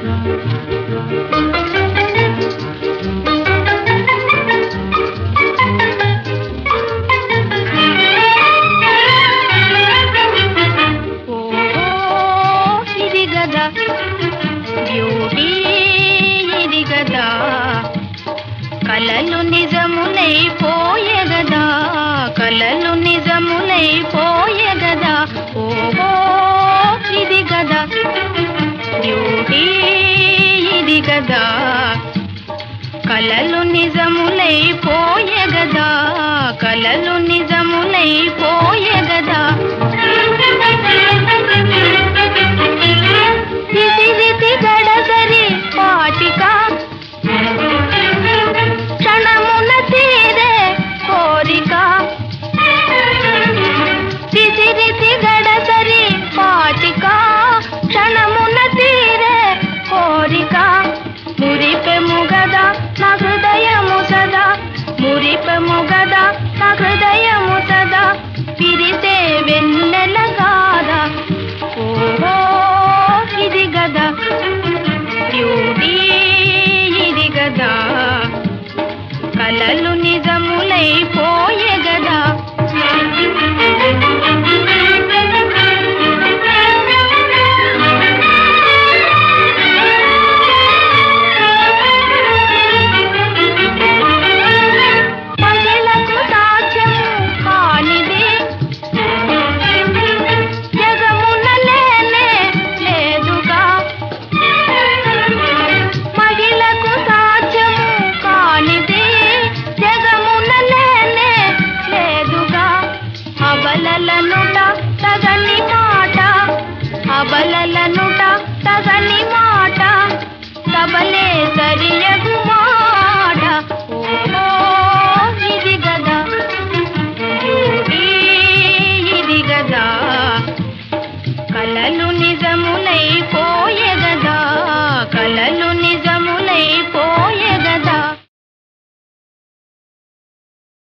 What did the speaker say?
ఓహో ఇది గదా బ్యూటీ ఇది గదా కలలు నిజములైపోయే గదా కలలు నిజములైపోయే గదా ఓహో ఇది గదా బ్యూటీ ఇది గదా కలలు నిజములైపోయే గదా కలలు నిజములైపోయే గదా ఇదిరిది గడసరి పాటిక క్షణమున తీరే కోరిక తిసిరితి గడసరి పాటిక క్షణమున తీరే కోరిక మురిపెము గదా నా హృదయము సదా మురిపెము గదా నా హృదయము సదా పిరిసే వెన్నెల కాదా ఓహో ఇది గదా బ్యూటీ ఇది గదా కలలు నిజములైపోయే గదా మహిళకు సాధ్యము కానిది జగమున లేనే లేదుగా మహిళకు సాధ్యము కానిది జగమున లేనే లేదుగా అబలలనుట తగని మాట అబలలనుట తగని మాట సబలే సరియ